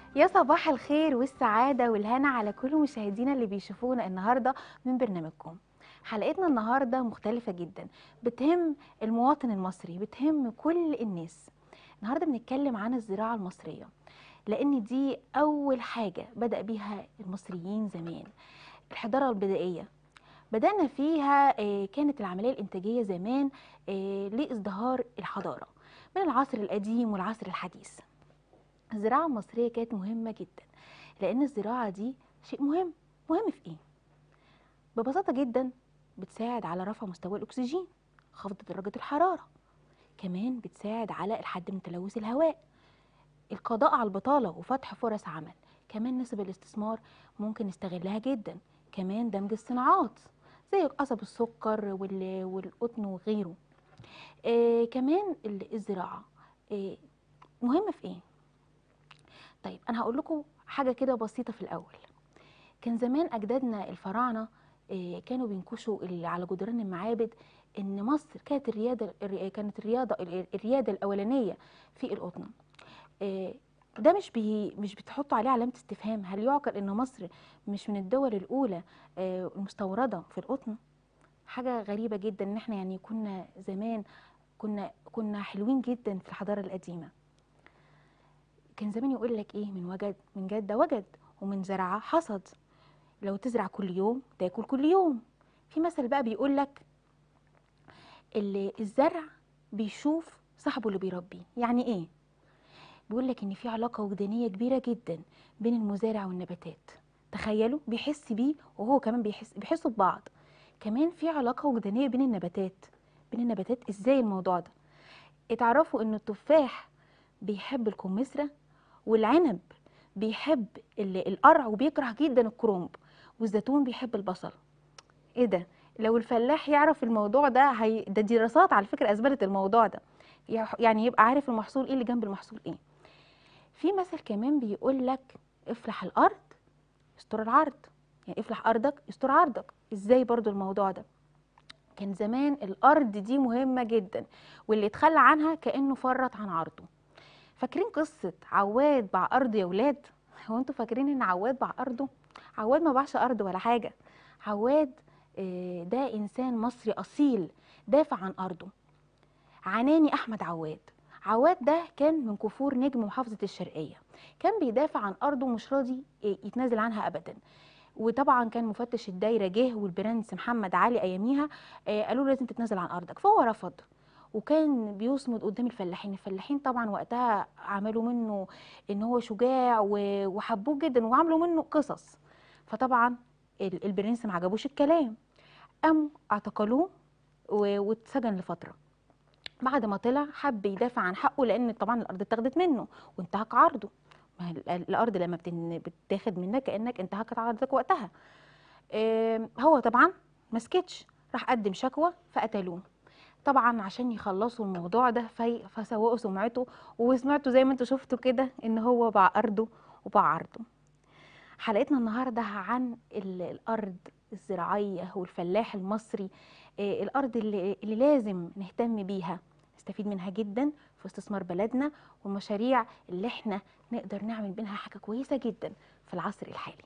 يا صباح الخير والسعادة والهنا على كل مشاهدينا اللي بيشوفونا النهاردة من برنامجكم حلقتنا النهاردة مختلفة جدا بتهم المواطن المصري بتهم كل الناس النهاردة بنتكلم عن الزراعة المصرية لأن دي أول حاجة بدأ بيها المصريين زمان الحضارة البدائية بدأنا فيها آه، كانت العملية الإنتاجية زمان آه، لازدهار الحضارة من العصر القديم والعصر الحديث الزراعة المصرية كانت مهمة جدا لأن الزراعة دي شيء مهم مهم في إيه؟ ببساطة جدا بتساعد على رفع مستوى الأكسجين خفض درجة الحرارة كمان بتساعد على الحد من تلوث الهواء القضاء على البطالة وفتح فرص عمل كمان نسب الاستثمار ممكن نستغلها جدا كمان دمج الصناعات زي قصب السكر وال- والقطن وغيره آه كمان ال- الزراعة آه مهمة في ايه؟ طيب انا هقول لكم حاجه كده بسيطه في الاول كان زمان اجدادنا الفراعنه آه، كانوا بينكشوا ال- على جدران المعابد ان مصر كانت الرياده الر- كانت الرياضه ال- الرياده الاولانيه في القطن آه، ده مش بي مش بتحطوا عليه علامه استفهام هل يعقل ان مصر مش من الدول الاولى آه، المستورده في القطن حاجه غريبه جدا ان احنا يعني كنا زمان كنا كنا حلوين جدا في الحضاره القديمه كان زمان يقول لك ايه من وجد من جد وجد ومن زرع حصد لو تزرع كل يوم تاكل كل يوم في مثل بقى بيقول لك اللي الزرع بيشوف صاحبه اللي بيربيه يعني ايه بيقول لك ان في علاقه وجدانيه كبيره جدا بين المزارع والنباتات تخيلوا بيحس بيه وهو كمان بيحس بيحسوا ببعض كمان في علاقه وجدانيه بين النباتات بين النباتات ازاي الموضوع ده اتعرفوا ان التفاح بيحب الكمثرى والعنب بيحب ال- القرع وبيكره جدا الكرنب والزيتون بيحب البصل ايه ده لو الفلاح يعرف الموضوع ده هي... ده دراسات على فكرة اثبتت الموضوع ده يح- يعني يبقى عارف المحصول ايه اللي جنب المحصول ايه في مثل كمان بيقول لك افلح الارض يستر العرض يعني افلح ارضك يستر عرضك ازاي برضو الموضوع ده كان زمان الارض دي مهمة جدا واللي اتخلى عنها كانه فرط عن عرضه فاكرين قصة عواد باع أرض يا ولاد؟ هو انتوا فاكرين إن عواد باع أرضه؟ عواد ما باعش أرض ولا حاجة عواد آه، ده إنسان مصري أصيل دافع عن أرضه عناني أحمد عواد عواد ده كان من كفور نجم محافظة الشرقية كان بيدافع عن أرضه مش راضي آه، يتنازل عنها أبدا وطبعا كان مفتش الدايرة جه والبرنس محمد علي أياميها آه، قالوا له لازم تتنازل عن أرضك فهو رفض وكان بيصمد قدام الفلاحين الفلاحين طبعا وقتها عملوا منه ان هو شجاع و- وحبوه جدا وعملوا منه قصص فطبعا ال- البرنس ما عجبوش الكلام قاموا اعتقلوه و- واتسجن لفتره بعد ما طلع حب يدافع عن حقه لان طبعا الارض اتاخدت منه وانتهك عرضه ما هي ال- الارض لما بتن- بتتاخد منك كانك انتهكت عرضك وقتها آم، هو طبعا ما سكتش راح قدم شكوى فقتلوه طبعا عشان يخلصوا الموضوع ده في فسوقوا سمعته وسمعتوا زي ما انتوا شفتوا كده ان هو باع ارضه وباع عرضه حلقتنا النهارده عن ال- الارض الزراعيه والفلاح المصري آه، الارض اللي, اللي لازم نهتم بيها نستفيد منها جدا في استثمار بلدنا والمشاريع اللي احنا نقدر نعمل منها حاجه كويسه جدا في العصر الحالي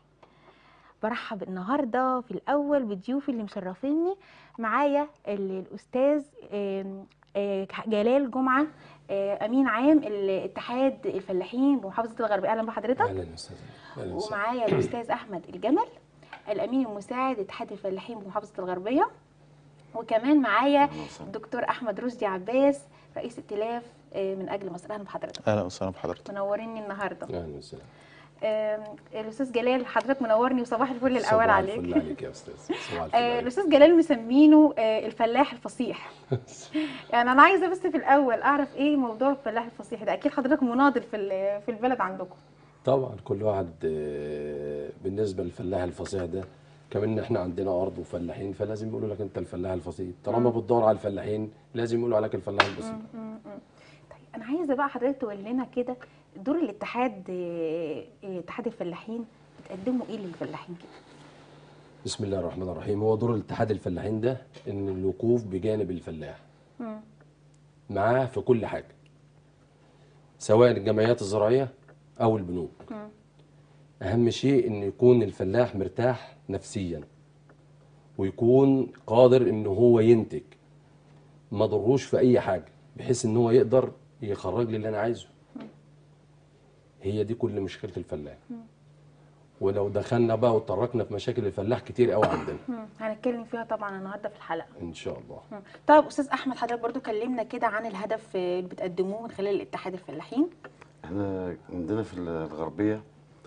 برحب النهارده في الاول بضيوفي اللي مشرفيني معايا ال- الاستاذ آم، آه، جلال جمعه آه، امين عام الاتحاد الفلاحين بمحافظه الغربيه اهلا بحضرتك اهلا استاذ اهلا وسهلا ومعايا الاستاذ احمد الجمل الامين المساعد اتحاد الفلاحين بمحافظه الغربيه وكمان معايا الدكتور احمد رشدي عباس رئيس ائتلاف آه، من اجل مصر اهلا بحضرتك اهلا وسهلا بحضرتك منوريني النهارده اهلا وسهلا آم، الاستاذ جلال حضرتك منورني وصباح الفل الاول صباح عليك الفل عليك يا استاذ صباح الفل آه، عليك الاستاذ جلال مسمينه آه، الفلاح الفصيح يعني انا عايزه بس في الاول اعرف ايه موضوع الفلاح الفصيح ده اكيد حضرتك مناضل في ال- في البلد عندكم طبعا كل واحد آه، بالنسبه للفلاح الفصيح ده كمان احنا عندنا ارض وفلاحين فلازم يقولوا لك انت الفلاح الفصيح طالما بتدور على الفلاحين لازم يقولوا عليك الفلاح البسيط طيب انا عايزه بقى حضرتك تقول لنا كده دور الاتحاد آه، آه، اتحاد الفلاحين بتقدموا ايه للفلاحين كده بسم الله الرحمن الرحيم هو دور الاتحاد الفلاحين ده ان الوقوف بجانب الفلاح معاه في كل حاجه سواء الجمعيات الزراعيه او البنوك مم. اهم شيء ان يكون الفلاح مرتاح نفسيا ويكون قادر ان هو ينتج ما ضروش في اي حاجه بحيث ان هو يقدر يخرج لي اللي انا عايزه هي دي كل مشكله الفلاح ولو دخلنا بقى واتطرقنا في مشاكل الفلاح كتير قوي عندنا مم. هنتكلم فيها طبعا النهارده في الحلقه ان شاء الله مم. طيب استاذ احمد حضرتك برضو كلمنا كده عن الهدف آه، اللي بتقدموه من خلال الاتحاد الفلاحين احنا عندنا في الغربية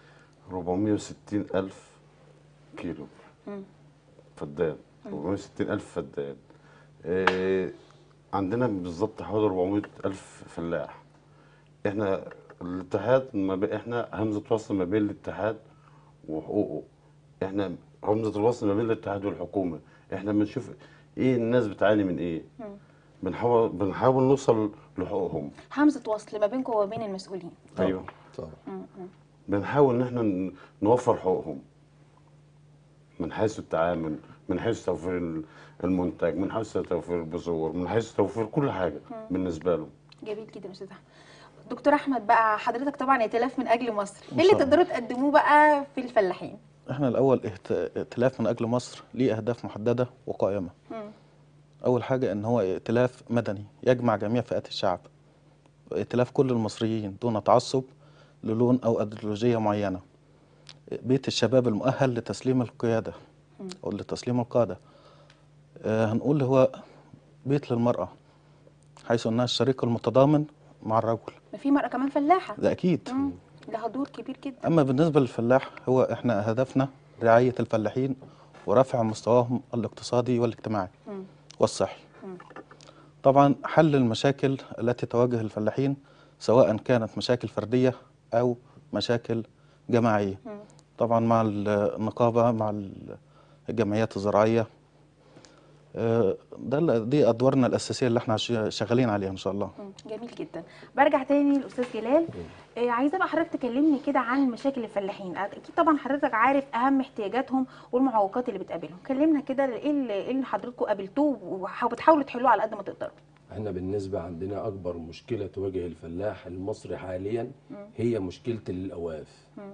460 ألف كيلو مم. فدان 460 ألف فدان اه عندنا بالظبط حوالي 400 ألف فلاح احنا الاتحاد ما بي احنا همزة وصل ما بين الاتحاد وحقوقه احنا همزة الوصل ما بين الاتحاد والحكومة احنا بنشوف ايه الناس بتعاني من ايه بنحاول بنحاول نوصل لحقوقهم همزه وصل ما بينكم وما بين المسؤولين ايوه طبعا مم. مم. بنحاول ان احنا ن- نوفر حقوقهم من حيث التعامل من حيث توفير ال- المنتج من حيث توفير البذور من حيث توفير كل حاجه بالنسبه له جميل جدا يا استاذ احمد دكتور احمد بقى حضرتك طبعا ائتلاف من اجل مصر إن ايه اللي شاء الله. تقدروا تقدموه بقى في الفلاحين احنا الاول ائت- ائتلاف من اجل مصر ليه اهداف محدده وقائمه مم. اول حاجه ان هو ائتلاف مدني يجمع جميع فئات الشعب ائتلاف كل المصريين دون تعصب للون او ايديولوجيه معينه بيت الشباب المؤهل لتسليم القياده او لتسليم القاده آه، هنقول هو بيت للمراه حيث انها الشريك المتضامن مع الرجل ما في مرأة كمان فلاحة ده اكيد مم. لها دور كبير جدا أما بالنسبة للفلاح هو إحنا هدفنا رعاية الفلاحين ورفع مستواهم الاقتصادي والاجتماعي مم. والصحي مم. طبعا حل المشاكل التي تواجه الفلاحين سواء كانت مشاكل فردية أو مشاكل جماعية مم. طبعا مع النقابة مع الجمعيات الزراعية آه، ده ال- دي أدوارنا الأساسية اللي احنا ش- شغالين عليها إن شاء الله مم. جميل جدا برجع تاني للاستاذ جلال آه عايزه بقى حضرتك تكلمني كده عن مشاكل الفلاحين اكيد طبعا حضرتك عارف اهم احتياجاتهم والمعوقات اللي بتقابلهم كلمنا كده ايه اللي إيه اللي حضرتكم قابلتوه وح- وبتحاولوا تحلوه على قد ما تقدروا احنا بالنسبة عندنا أكبر مشكلة تواجه الفلاح المصري حاليا هي مشكلة الأوقاف مم.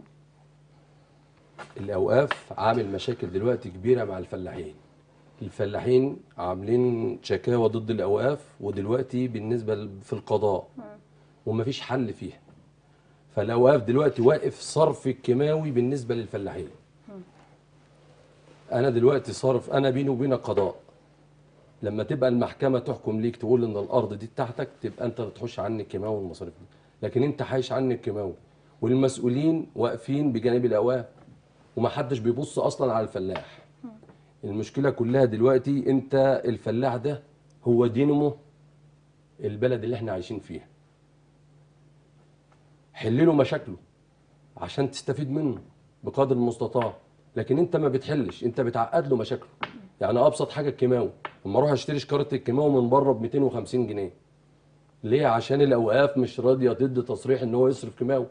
الأوقاف عامل مشاكل دلوقتي كبيرة مع الفلاحين الفلاحين عاملين شكاوى ضد الأوقاف ودلوقتي بالنسبة ل- في القضاء ومفيش حل فيها فالأوقاف دلوقتي واقف صرف الكيماوي بالنسبة للفلاحين أنا دلوقتي صارف أنا بيني وبينك قضاء لما تبقى المحكمة تحكم ليك تقول إن الأرض دي بتاعتك تبقى أنت تحوش عني الكيماوي والمصاريف دي لكن أنت حايش عني الكيماوي والمسؤولين واقفين بجانب الأوقاف ومحدش بيبص أصلا على الفلاح المشكلة كلها دلوقتي أنت الفلاح ده هو دينمو البلد اللي احنا عايشين فيها حل له مشاكله عشان تستفيد منه بقدر المستطاع لكن انت ما بتحلش انت بتعقد له مشاكله يعني ابسط حاجه الكيماوي لما اروح اشتري شكاره الكيماوي من بره ب 250 جنيه ليه عشان الاوقاف مش راضيه تدي تصريح ان هو يصرف كيماوي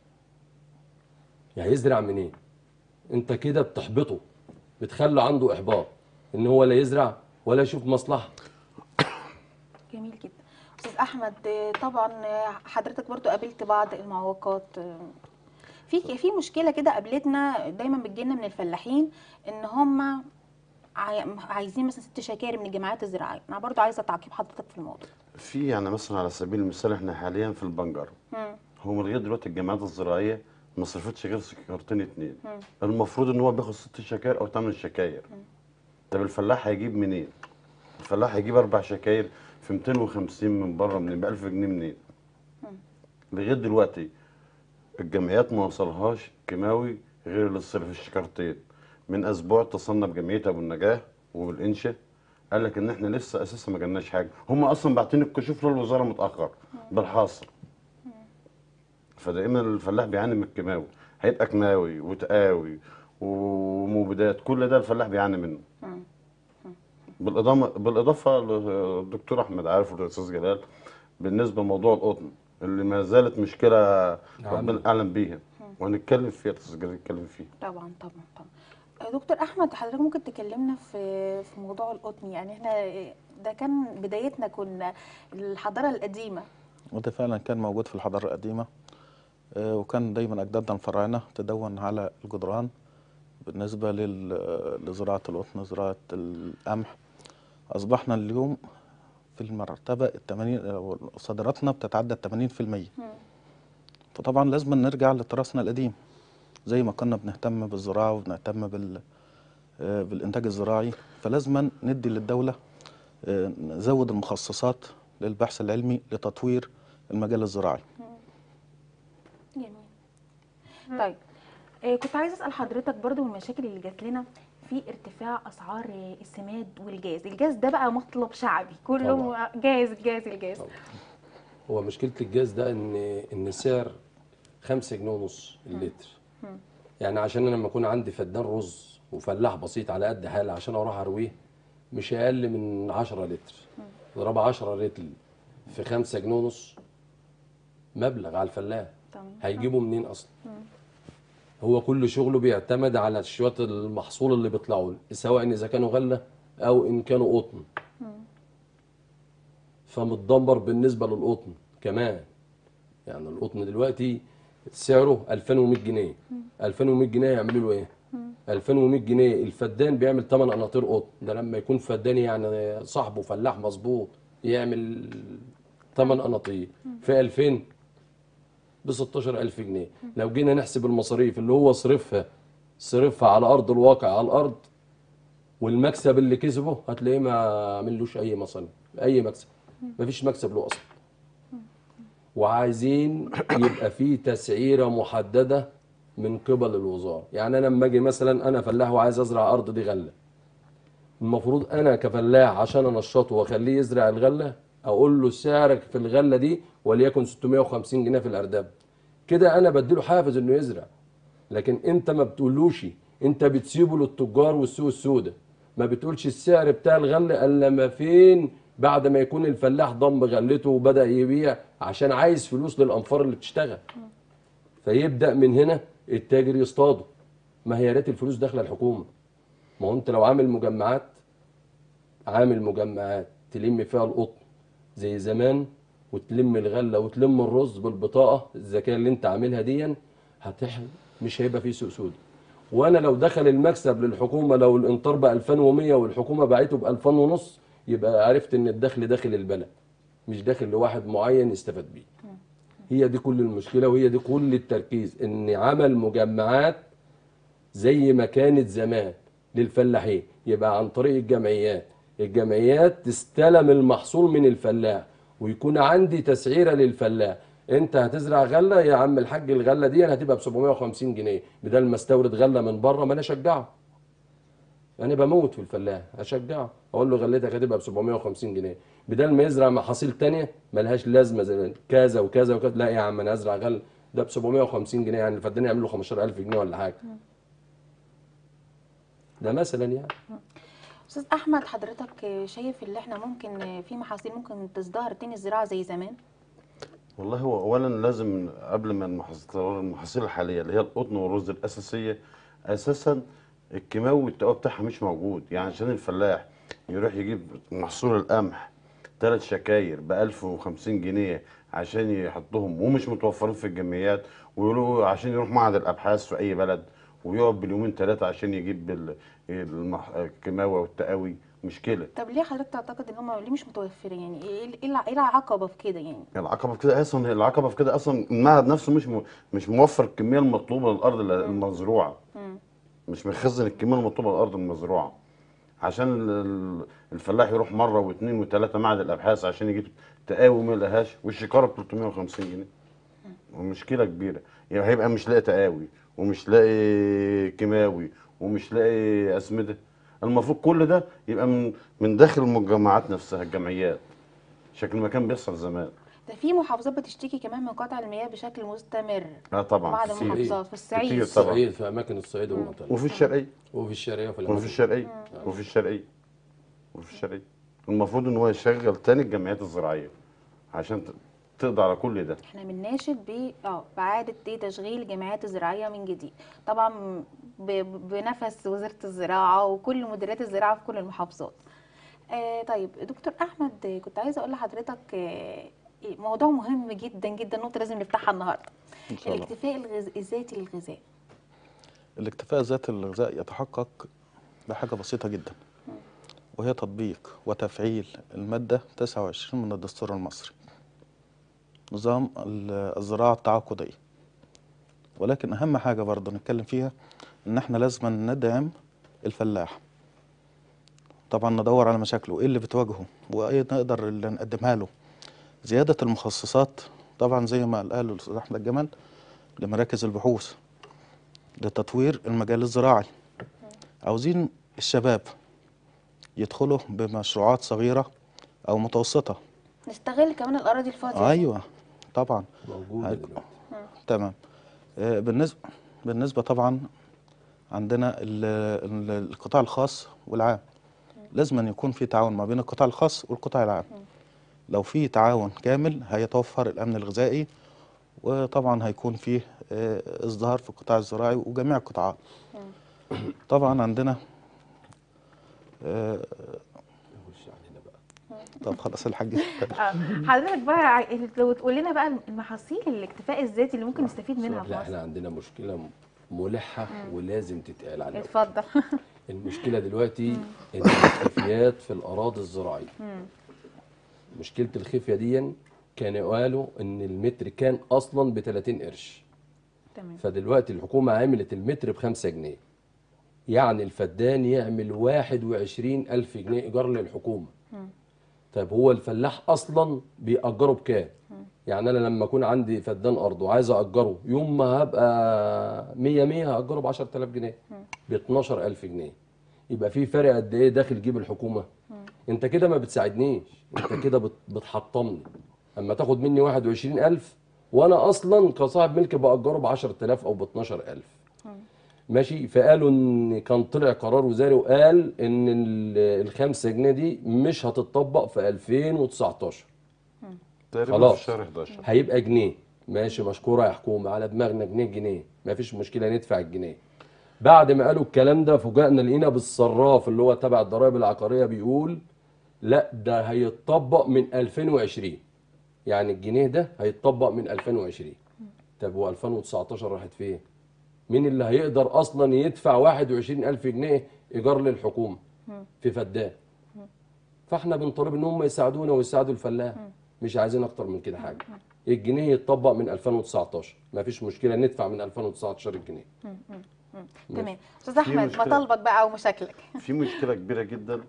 يعني يزرع منين انت كده بتحبطه بتخلي عنده احباط ان هو لا يزرع ولا يشوف مصلحه جميل جدا استاذ احمد آه، طبعا آه، حضرتك برضو قابلت بعض المعوقات آه، في في مشكله كده قابلتنا دايما بتجيلنا من الفلاحين ان هم عاي- عايزين مثلا ست شكاير من الجمعيات الزراعيه انا برضو عايزه تعقيب حضرتك في الموضوع في يعني مثلا على سبيل المثال احنا حاليا في البنجر مم. هو لغايه دلوقتي الجامعات الزراعيه ما صرفتش غير سكرتين اتنين المفروض ان هو بياخد ست شكاير او ثمان شكاير طب الفلاح هيجيب منين؟ الفلاح هيجيب اربع شكاير في 250 من بره من ب 1000 جنيه منين؟ لغايه دلوقتي الجمعيات ما وصلهاش كيماوي غير للصرف الشكرتين من اسبوع اتصلنا بجمعيه ابو النجاه وبالانشاء قال لك ان احنا لسه اساسا ما جالناش حاجه هم اصلا باعتين الكشوف للوزاره متاخر بالحاصل فدائما الفلاح بيعاني من الكيماوي هيبقى كيماوي وتقاوي ومبيدات كل ده الفلاح بيعاني منه بالاضافه بالاضافه للدكتور احمد عارف والاستاذ جلال بالنسبه لموضوع القطن اللي ما زالت مشكله ربنا اعلم بيها وهنتكلم فيها الاستاذ جلال يتكلم فيها طبعا طبعا طبعا آه، دكتور احمد حضرتك ممكن تكلمنا في في موضوع القطن يعني احنا آه، ده كان بدايتنا كنا الحضاره القديمه وده فعلا كان موجود في الحضارة القديمة آه، وكان دايما أجدادنا الفراعنة تدون على الجدران بالنسبة لل- لزراعة القطن زراعة القمح أصبحنا اليوم في المرتبة التمانين أو صادراتنا بتتعدى التمانين في المية فطبعا لازم نرجع لتراثنا القديم زي ما كنا بنهتم بالزراعة وبنهتم بال آه، بالإنتاج الزراعي فلازم ندي للدولة آه، نزود المخصصات للبحث العلمي لتطوير المجال الزراعي جميل طيب آه، كنت عايزه اسال حضرتك برضو من المشاكل اللي جات لنا في ارتفاع اسعار آه، السماد والجاز الجاز ده بقى مطلب شعبي كله طبعاً. جاز الجاز الجاز طبعاً. هو مشكله الجاز ده ان ان السعر 5 جنيه ونص اللتر يعني عشان انا لما اكون عندي فدان رز وفلاح بسيط على قد حالي عشان اروح ارويه مش اقل من 10 لتر اضرب 10 لتر في 5 جنيه ونص مبلغ على الفلاح تمام. هيجيبه منين اصلا هو كل شغله بيعتمد على شويه المحصول اللي بيطلعوا له سواء اذا كانوا غله او ان كانوا قطن فمتدمر بالنسبه للقطن كمان يعني القطن دلوقتي سعره 2100 جنيه 2100 جنيه يعملوا له ايه 2100 جنيه الفدان بيعمل 8 قناطير قطن ده لما يكون فدان يعني صاحبه فلاح مظبوط يعمل 8 قناطير في 2000 ب 16000 جنيه لو جينا نحسب المصاريف اللي هو صرفها صرفها على ارض الواقع على الارض والمكسب اللي كسبه هتلاقيه ما عملوش اي مصاريف اي مكسب مفيش مكسب له اصلا وعايزين يبقى في تسعيره محدده من قبل الوزاره يعني انا لما اجي مثلا انا فلاح وعايز ازرع ارض دي غله المفروض انا كفلاح عشان انشطه واخليه يزرع الغله اقول له سعرك في الغله دي وليكن 650 جنيه في الارداب كده انا بديله حافز انه يزرع لكن انت ما بتقولوش انت بتسيبه للتجار والسوق السوداء ما بتقولش السعر بتاع الغله الا ما فين بعد ما يكون الفلاح ضم غلته وبدا يبيع عشان عايز فلوس للانفار اللي بتشتغل فيبدا من هنا التاجر يصطاده ما هي يا ريت الفلوس داخله الحكومه ما هو انت لو عامل مجمعات عامل مجمعات تلم فيها القطن زي زمان وتلم الغله وتلم الرز بالبطاقه الذكيه اللي انت عاملها دي هتح مش هيبقى فيه سوق سوداء وانا لو دخل المكسب للحكومه لو الانطار ب 2100 والحكومه باعته ب 2000 ونص يبقى عرفت ان الدخل داخل البلد مش داخل لواحد معين يستفاد بيه هي دي كل المشكله وهي دي كل التركيز ان عمل مجمعات زي ما كانت زمان للفلاحين يبقى عن طريق الجمعيات الجمعيات تستلم المحصول من الفلاح ويكون عندي تسعيره للفلاح انت هتزرع غله يا عم الحاج الغله دي هتبقى ب 750 جنيه بدل ما استورد غله من بره ما انا اشجعه انا بموت في الفلاح اشجعه اقول له غلتك هتبقى ب 750 جنيه بدل ما يزرع محاصيل تانية ملهاش لازمه زي كذا وكذا وكذا لا يا عم انا ازرع غل ده ب 750 جنيه يعني الفدان يعمل له 15000 جنيه ولا حاجه ده مثلا يعني استاذ احمد حضرتك شايف اللي احنا ممكن في محاصيل ممكن تزدهر تاني الزراعه زي زمان والله هو اولا لازم قبل ما المحاصيل المحاصيل الحاليه اللي هي القطن والرز الاساسيه اساسا الكيماوي والتقوى بتاعها مش موجود يعني عشان الفلاح يروح يجيب محصول القمح ثلاث شكاير ب 1050 جنيه عشان يحطهم ومش متوفرين في الجمعيات ويقولوا عشان يروح معهد الابحاث في اي بلد ويقعد باليومين ثلاثه عشان يجيب ال- المح- الكيماوي والتقاوي مشكله طب ليه حضرتك تعتقد ان هم ليه مش متوفرين يعني ايه ايه الع- إيه العقبه في كده يعني العقبه في كده اصلا العقبه في كده اصلا المعهد نفسه مش م- مش موفر الكميه المطلوبه للارض ال- المزروعه مم. مش مخزن الكميه المطلوبه للارض المزروعه عشان ال- ال- الفلاح يروح مره واثنين وثلاثه معهد الابحاث عشان يجيب تقاوي ما يلاقيهاش والشكاره ب 350 جنيه ومشكله كبيره يعني هيبقى مش لاقي تقاوي ومش لاقي كيماوي ومش لاقي اسمده المفروض كل ده يبقى من من داخل المجمعات نفسها الجمعيات شكل ما كان بيحصل زمان ده في محافظات بتشتكي كمان من قطع المياه بشكل مستمر اه طبعا بعض كتير. المحافظات في الصعيد كتير. طبعاً. الصعيد في اماكن الصعيد والمنطقه وفي الشرقيه وفي الشرقيه وفي وفي الاماكن الشرقيه وفي الشرقيه وفي الشرقيه المفروض ان هو يشغل تاني الجمعيات الزراعيه عشان ت- تقضي على كل ده احنا بنناشد ب اه باعاده ايه تشغيل الجمعيات الزراعيه من جديد طبعا ب... ب- بنفس وزاره الزراعه وكل مديريات الزراعه في كل المحافظات آه طيب دكتور احمد آه، كنت عايزه اقول لحضرتك آه إيه، موضوع مهم جدا جدا نقطه لازم نفتحها النهارده إن شاء الله. الاكتفاء الغز... الذاتي للغذاء الاكتفاء الذاتي للغذاء يتحقق بحاجة بسيطة جدا وهي تطبيق وتفعيل المادة 29 من الدستور المصري نظام ال- الزراعة التعاقدية ولكن أهم حاجة برضه نتكلم فيها إن إحنا لازم ندعم الفلاح طبعا ندور على مشاكله إيه اللي بتواجهه وإيه نقدر اللي نقدمها له زيادة المخصصات طبعا زي ما قال الأستاذ أحمد جمال لمراكز البحوث لتطوير المجال الزراعي عاوزين الشباب يدخلوا بمشروعات صغيرة أو متوسطة نستغل كمان الاراضي الفاضيه أيوة طبعا موجوده هاد- دلوقتي تمام آه، بالنسبة بالنسبة طبعا عندنا ال- ال- القطاع الخاص والعام لازم أن يكون في تعاون ما بين القطاع الخاص والقطاع العام لو في تعاون كامل هيتوفر الأمن الغذائي وطبعا هيكون فيه آه، ازدهار في القطاع الزراعي وجميع القطاعات طبعا عندنا آه، نخش علينا بقى طب خلاص الحاج آه، حضرتك بقى ع- لو تقول لنا بقى المحاصيل الاكتفاء الذاتي اللي ممكن نستفيد منها في لا مصر احنا عندنا مشكله ملحه ولازم تتقال عليها اتفضل المشكله دلوقتي ان الخفيات في الاراضي الزراعيه مشكله الخفيه دي كانوا قالوا ان المتر كان اصلا ب 30 قرش تمام فدلوقتي الحكومه عملت المتر ب 5 جنيه يعني الفدان يعمل 21 ألف جنيه إيجار للحكومة طيب هو الفلاح أصلا بيأجره بكام؟ يعني أنا لما أكون عندي فدان أرض وعايز أأجره يوم ما هبقى 100 100 هأجره ب 10000 جنيه ب 12000 جنيه يبقى في فرق قد إيه داخل جيب الحكومة؟ أنت كده ما بتساعدنيش أنت كده بت- بتحطمني أما تاخد مني 21000 وأنا أصلا كصاحب ملك بأجره ب 10000 أو ب 12000 ماشي فقالوا ان كان طلع قرار وزاري وقال ان ال- الخمسة جنيه دي مش هتطبق في 2019 تقريبا خلاص. في شهر 11 هيبقى جنيه ماشي مشكوره يا حكومه على دماغنا جنيه جنيه ما فيش مشكله ندفع الجنيه بعد ما قالوا الكلام ده فوجئنا لقينا بالصراف اللي هو تبع الضرائب العقاريه بيقول لا ده هيتطبق من 2020 يعني الجنيه ده هيتطبق من 2020 طب هو 2019 راحت فين؟ مين اللي هيقدر اصلا يدفع 21000 جنيه ايجار للحكومه في فدان فاحنا بنطالب ان هم يساعدونا ويساعدوا الفلاح مش عايزين اكتر من كده حاجه الجنيه يتطبق من 2019 ما فيش مشكله ندفع من 2019 الجنيه تمام استاذ احمد مشكلة. مطالبك بقى او مشاكلك في مشكله كبيره جدا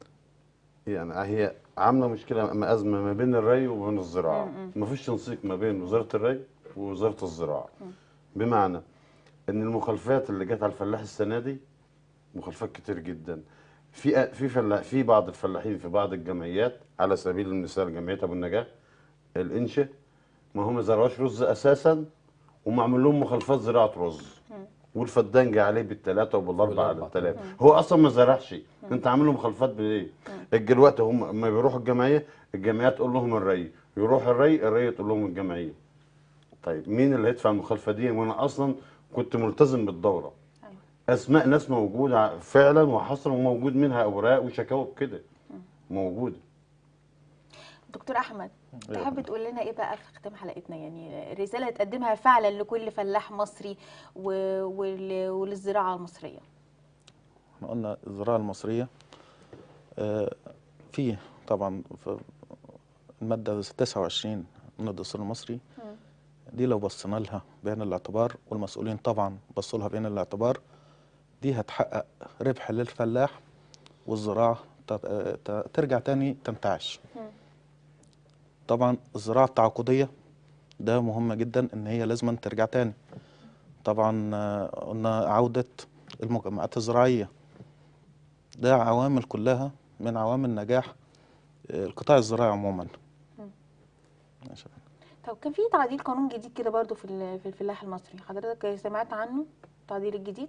يعني هي عامله مشكله م- ازمه ما بين الري وما بين الزراعه ما فيش تنسيق ما بين وزاره الري ووزاره الزراعه بمعنى ان المخالفات اللي جت على الفلاح السنه دي مخالفات كتير جدا في في فلاح في بعض الفلاحين في بعض الجمعيات على سبيل المثال جمعيه ابو النجاه الانشا ما هم ما زرعوش رز اساسا ومعمول لهم مخالفات زراعه رز والفدان جه عليه بالثلاثه وبالاربعه على بالأربعة. الثلاثه هو اصلا ما زرعش انت عامل له مخالفات بايه؟ دلوقتي هم لما بيروحوا الجمعيه الجمعيه تقول لهم الري يروح الري الري تقول لهم الجمعيه طيب مين اللي هيدفع المخالفه دي وانا اصلا كنت ملتزم بالدوره أيوة. اسماء ناس موجوده فعلا وحصرا وموجود منها اوراق وشكاوى كده موجوده دكتور احمد تحب تقول لنا ايه بقى في ختام حلقتنا يعني رساله تقدمها فعلا لكل فلاح مصري و... وال... وللزراعه المصريه احنا قلنا الزراعة المصرية آه، في طبعا في المادة 29 من الدستور المصري دي لو بصينا لها بعين الاعتبار والمسؤولين طبعا بصوا لها بعين الاعتبار دي هتحقق ربح للفلاح والزراعة ت- آه، ت- ترجع تاني تنتعش طبعا الزراعة التعاقدية ده مهمة جدا ان هي لازم ترجع تاني طبعا آه، قلنا عودة المجمعات الزراعية ده عوامل كلها من عوامل نجاح آه، القطاع الزراعي عموما ماشي. طب كان في تعديل قانون جديد كده برضو في ال- في الفلاح المصري حضرتك سمعت عنه التعديل الجديد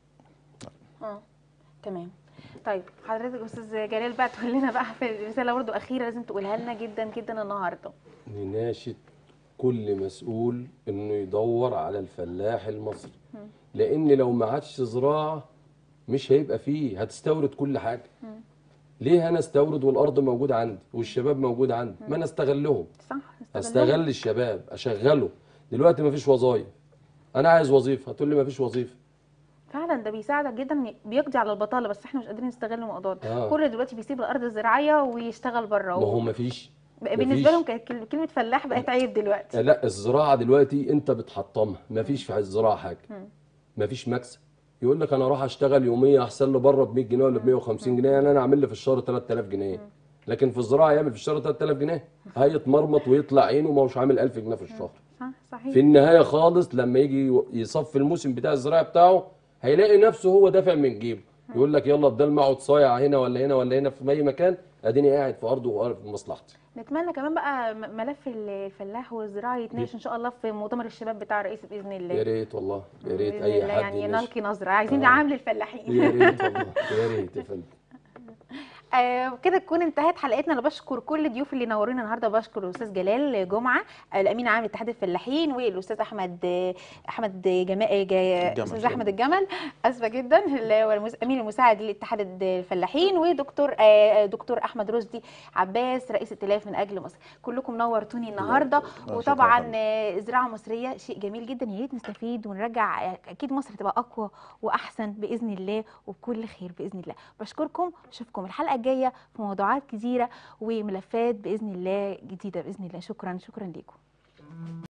اه تمام طيب حضرتك استاذ جلال بقى تقول لنا بقى في رساله برضو اخيره لازم تقولها لنا جدا جدا النهارده نناشد كل مسؤول انه يدور على الفلاح المصري لان لو ما عادش زراعه مش هيبقى فيه هتستورد كل حاجه ليه انا استورد والارض موجوده عندي والشباب موجود عندي ما انا استغلهم صح استغل الشباب اشغله دلوقتي مفيش وظايف انا عايز وظيفه هتقول لي مفيش وظيفه فعلا ده بيساعدك جدا إن بيقضي على البطاله بس احنا مش قادرين نستغل الموضوع ده آه. كل دلوقتي بيسيب الارض الزراعيه ويشتغل بره ما هو مفيش بالنسبه مفيش. لهم كانت كل- كلمه فلاح بقت عيب دلوقتي لا الزراعه دلوقتي انت بتحطمها مفيش في الزراعه حاجه مفيش مكسب يقول لك انا اروح اشتغل يوميه احسن له بره ب 100 جنيه ولا ب 150 جنيه يعني انا اعمل لي في الشهر 3000 جنيه لكن في الزراعه يعمل في الشهر 3000 جنيه هيتمرمط ويطلع عينه ما هوش عامل 1000 جنيه في الشهر صح صحيح في النهايه خالص لما يجي يصفي الموسم بتاع الزراعه بتاعه هيلاقي نفسه هو دافع من جيبه يقول لك يلا بدل ما اقعد صايع هنا ولا هنا ولا هنا في اي مكان اديني قاعد في ارضه وعارف مصلحتي نتمنى كمان بقى م- ملف ال- الفلاح والزراعه يتناقش ان شاء الله في مؤتمر الشباب بتاع الرئيس باذن الله يا ريت والله يا ريت بإذن اي الله حد يعني يناقش. نلقي نظره عايزين آه. نعامل الفلاحين يا ريت والله يا ريت يا فندم آه كده تكون انتهت حلقتنا انا بشكر كل الضيوف اللي نورونا النهارده بشكر الاستاذ جلال جمعه آه، الامين عام اتحاد الفلاحين والاستاذ احمد آه، احمد جمال الجمل. استاذ احمد الجمل اسفه جدا اللي هو المس- الامين المساعد لاتحاد الفلاحين ودكتور آه، دكتور احمد رشدي عباس رئيس ائتلاف من اجل مصر كلكم نورتوني النهارده شكراً وطبعا فندم. آه، الزراعه المصريه شيء جميل جدا يا ريت نستفيد ونرجع آه، اكيد مصر تبقى اقوى واحسن باذن الله وبكل خير باذن الله بشكركم اشوفكم الحلقه الجايه في موضوعات كتيره وملفات باذن الله جديده باذن الله شكرا شكرا لكم